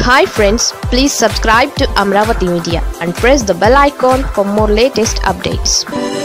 hi friends please subscribe to Amaravati media and press the bell icon for more latest updates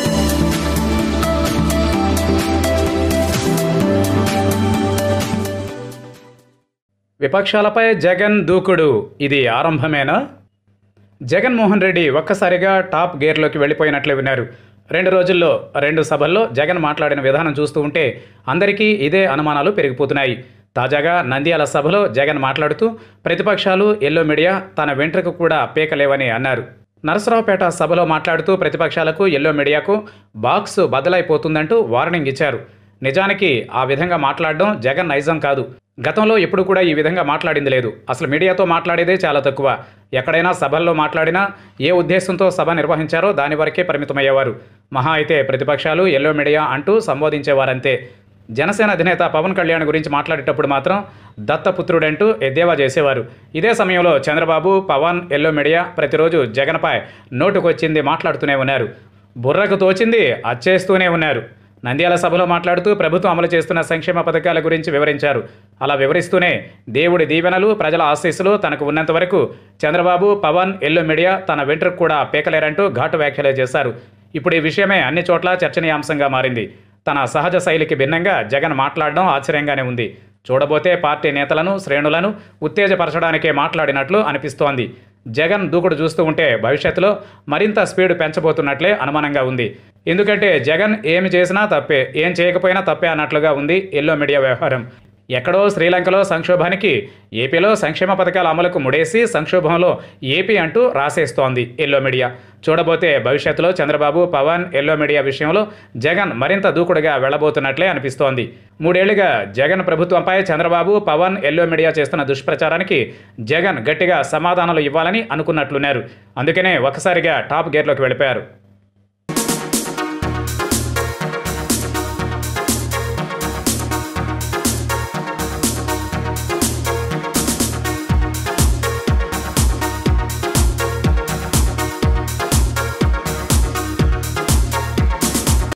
విపక్షాలపై జగన్ దూకుడు ఇది ఆరంభమేనా జగన్మోహన్ రెడ్డి ఒక్కసారిగా top గేర్లోకి వెళ్ళిపోయినట్లు విన్నారు రెండు రోజుల్లో రెండు సభల్లో జగన్ మాట్లాడిన విధానం చూస్తూ ఉంటే అందరికీ ఇదే అనుమానాలు పెరిగిపోతున్నాయి తాజాగా నంద్యాల సభలో జగన్ మాట్లాడుతూ ప్రతిపక్షాలు ఎల్లో మీడియా తన వెంట్రుకు కూడా పీకలేవని అన్నారు నరసరావుపేట సభలో మాట్లాడుతూ ప్రతిపక్షాలకు ఎల్లో మీడియాకు బాక్స్ బదలైపోతుందంటూ వార్నింగ్ ఇచ్చారు నిజానికి ఆ విధంగా మాట్లాడడం జగన్ నైజం కాదు గతంలో ఎప్పుడు కూడా ఈ విధంగా మాట్లాడింది లేదు అసలు మీడియాతో మాట్లాడేదే చాలా తక్కువ ఎక్కడైనా సభల్లో మాట్లాడినా ఏ ఉద్దేశంతో సభ నిర్వహించారో దాని వరకే పరిమితమయ్యేవారు మహా అయితే ప్రతిపక్షాలు ఎల్లో మీడియా అంటూ సంబోధించేవారంతే జనసేన అధినేత పవన్ కళ్యాణ్ గురించి మాట్లాడేటప్పుడు మాత్రం దత్తపుత్రుడంటూ ఎద్దేవా చేసేవారు ఇదే సమయంలో చంద్రబాబు పవన్ ఎల్లో మీడియా ప్రతిరోజు జగన్పై నోటుకొచ్చింది మాట్లాడుతూనే ఉన్నారు బుర్రకు తోచింది అచ్చేస్తూనే ఉన్నారు నంద్యాల సభలో మాట్లాడుతూ ప్రభుత్వం అమలు చేస్తున్న సంక్షేమ పథకాల గురించి వివరించారు అలా వివరిస్తూనే దేవుడి దీవెనలు ప్రజల ఆశీస్సులు తనకు ఉన్నంత వరకు చంద్రబాబు పవన్ ఎల్లో మీడియా తన వెంట్రుకు కూడా పీకలేరంటూ ఘాటు వ్యాఖ్యలు చేశారు ఇప్పుడు ఈ విషయమే అన్ని చోట్ల చర్చనీయాంశంగా మారింది తన సహజ శైలికి భిన్నంగా జగన్ మాట్లాడడం ఆశ్చర్యంగానే ఉంది చూడబోతే పార్టీ నేతలను శ్రేణులను ఉత్తేజపరచడానికే మాట్లాడినట్లు అనిపిస్తోంది జగన్ దూకుడు చూస్తూ ఉంటే భవిష్యత్తులో మరింత స్పీడ్ పెంచబోతున్నట్లే అనుమానంగా ఉంది ఎందుకంటే జగన్ ఏమి చేసినా తప్పే ఏం చేయకపోయినా తప్పే అన్నట్లుగా ఉంది ఎల్లో మీడియా వ్యవహారం ఎక్కడో శ్రీలంకలో సంక్షోభానికి ఏపీలో సంక్షేమ పథకాల అమలుకు ముడేసి సంక్షోభంలో ఏపీ అంటూ రాసేస్తోంది ఎల్లో మీడియా చూడబోతే భవిష్యత్తులో చంద్రబాబు పవన్ ఎల్లో మీడియా విషయంలో జగన్ మరింత దూకుడుగా వెళ్లబోతున్నట్లే అనిపిస్తోంది మూడేళ్లుగా జగన్ ప్రభుత్వంపై చంద్రబాబు పవన్ ఎల్లో మీడియా చేస్తున్న దుష్ప్రచారానికి జగన్ గట్టిగా సమాధానాలు ఇవ్వాలని అనుకున్నట్లున్నారు అందుకనే ఒకసారిగా టాప్ గేర్లోకి వెళ్ళిపోయారు